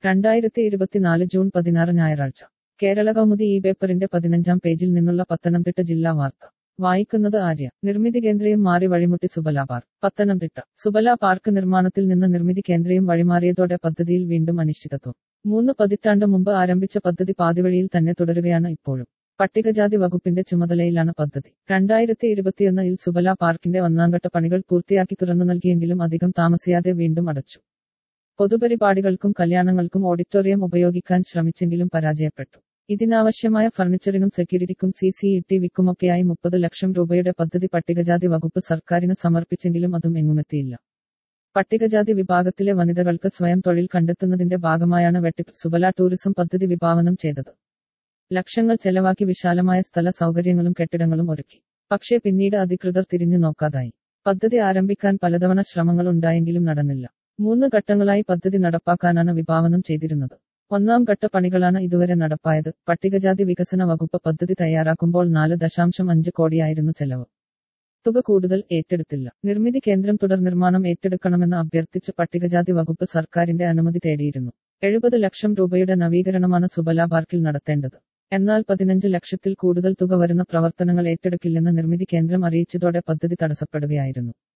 രണ്ടായിരത്തി ഇരുപത്തിനാല് ജൂൺ പതിനാറ് ഞായറാഴ്ച കേരള കൗമുദി ഈ പേപ്പറിന്റെ പതിനഞ്ചാം പേജിൽ നിന്നുള്ള പത്തനംതിട്ട ജില്ലാ വാർത്ത വായിക്കുന്നത് ആര്യ നിർമ്മിതി കേന്ദ്രയും മാറി വഴിമുട്ടി സുബല പാർക്ക് പത്തനംതിട്ട സുബല പാർക്ക് നിർമ്മാണത്തിൽ നിന്ന് നിർമ്മിതി കേന്ദ്രയും വഴിമാറിയതോടെ പദ്ധതിയിൽ വീണ്ടും അനിശ്ചിതത്വം മൂന്ന് പതിറ്റാണ്ട് മുമ്പ് ആരംഭിച്ച പദ്ധതി പാതിവഴിയിൽ തന്നെ തുടരുകയാണ് ഇപ്പോഴും പട്ടികജാതി വകുപ്പിന്റെ ചുമതലയിലാണ് പദ്ധതി രണ്ടായിരത്തി ഇരുപത്തിയൊന്നിൽ സുബല പാർക്കിന്റെ ഒന്നാംഘട്ട പണികൾ പൂർത്തിയാക്കി തുറന്നു നൽകിയെങ്കിലും അധികം താമസിയാതെ വീണ്ടും അടച്ചു പൊതുപരിപാടികൾക്കും കല്യാണങ്ങൾക്കും ഓഡിറ്റോറിയം ഉപയോഗിക്കാൻ ശ്രമിച്ചെങ്കിലും പരാജയപ്പെട്ടു ഇതിനാവശ്യമായ ഫർണിച്ചറിനും സെക്യൂരിറ്റിക്കും സി സി ഇ ടി വിക്കുമൊക്കെയായി മുപ്പത് ലക്ഷം രൂപയുടെ പദ്ധതി പട്ടികജാതി വകുപ്പ് സർക്കാരിന് സമർപ്പിച്ചെങ്കിലും അതും എങ്ങുമെത്തിയില്ല പട്ടികജാതി വിഭാഗത്തിലെ വനിതകൾക്ക് സ്വയം തൊഴിൽ കണ്ടെത്തുന്നതിന്റെ ഭാഗമായാണ് വെട്ടിപ്പ് സുബല ടൂറിസം പദ്ധതി വിഭാവനം ചെയ്തത് ലക്ഷങ്ങൾ ചെലവാക്കി വിശാലമായ സ്ഥല സൗകര്യങ്ങളും കെട്ടിടങ്ങളും ഒരുക്കി പക്ഷേ പിന്നീട് അധികൃതർ തിരിഞ്ഞു നോക്കാതായി പദ്ധതി ആരംഭിക്കാൻ പലതവണ ശ്രമങ്ങൾ ഉണ്ടായെങ്കിലും നടന്നില്ല മൂന്ന് ഘട്ടങ്ങളായി പദ്ധതി നടപ്പാക്കാനാണ് വിഭാവനം ചെയ്തിരുന്നത് ഒന്നാം ഘട്ട പണികളാണ് ഇതുവരെ നടപ്പായത് പട്ടികജാതി വികസന വകുപ്പ് പദ്ധതി തയ്യാറാക്കുമ്പോൾ നാല് ദശാംശം അഞ്ച് കോടിയായിരുന്നു ചെലവ് തുക കൂടുതൽ ഏറ്റെടുത്തില്ല നിർമ്മിതി കേന്ദ്രം തുടർ നിർമ്മാണം ഏറ്റെടുക്കണമെന്ന് അഭ്യർത്ഥിച്ച് പട്ടികജാതി വകുപ്പ് സർക്കാരിന്റെ അനുമതി തേടിയിരുന്നു എഴുപത് ലക്ഷം രൂപയുടെ നവീകരണമാണ് സുബല പാർക്കിൽ നടത്തേണ്ടത് എന്നാൽ പതിനഞ്ച് ലക്ഷത്തിൽ കൂടുതൽ തുക വരുന്ന പ്രവർത്തനങ്ങൾ ഏറ്റെടുക്കില്ലെന്ന് നിർമ്മിതി കേന്ദ്രം അറിയിച്ചതോടെ പദ്ധതി തടസ്സപ്പെടുകയായിരുന്നു